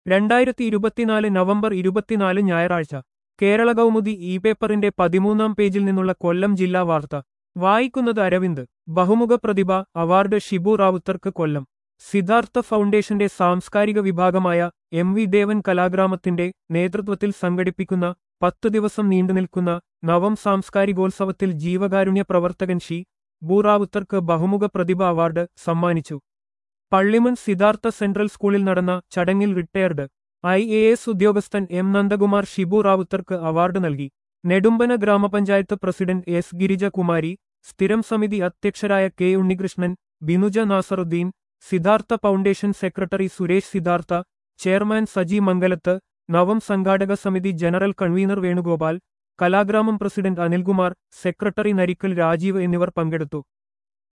രണ്ടായിരത്തി ഇരുപത്തിനാല് നവംബർ ഇരുപത്തിനാല് ഞായറാഴ്ച കേരള കൗമുദി ഇ പേപ്പറിന്റെ പതിമൂന്നാം പേജിൽ നിന്നുള്ള കൊല്ലം ജില്ലാ വാർത്ത വായിക്കുന്നത് അരവിന്ദ് ബഹുമുഖ പ്രതിഭ അവാർഡ് ഷിബു റാവുത്തർക്ക് കൊല്ലം സിദ്ധാർത്ഥ ഫൗണ്ടേഷന്റെ സാംസ്കാരിക വിഭാഗമായ എം വി ദേവൻ കലാഗ്രാമത്തിന്റെ നേതൃത്വത്തിൽ സംഘടിപ്പിക്കുന്ന പത്തു ദിവസം നീണ്ടുനിൽക്കുന്ന നവം സാംസ്കാരികോത്സവത്തിൽ ജീവകാരുണ്യ പ്രവർത്തകൻ ഷി ബൂറാവുത്തർക്ക് ബഹുമുഖ പ്രതിഭ അവാർഡ് സമ്മാനിച്ചു പള്ളിമൺ സിദ്ധാർത്ഥ സെൻട്രൽ സ്കൂളിൽ നടന്ന ചടങ്ങിൽ റിട്ടയർഡ് ഐ എ എസ് ഉദ്യോഗസ്ഥൻ എം നന്ദകുമാർ ഷിബു റാവുത്തർക്ക് അവാർഡ് നൽകി നെടുമ്പന ഗ്രാമപഞ്ചായത്ത് പ്രസിഡന്റ് എസ് ഗിരിജകുമാരി സ്ഥിരം സമിതി അധ്യക്ഷരായ K Unnikrishnan Binuja Nasaruddeen Siddhartha foundation secretary Suresh Siddhartha chairman Saji Mangalath നവം സംഘാടക സമിതി ജനറൽ കൺവീനർ വേണുഗോപാൽ കലാഗ്രാമം പ്രസിഡന്റ് അനിൽകുമാർ സെക്രട്ടറി നരിക്കൽ രാജീവ് എന്നിവർ പങ്കെടുത്തു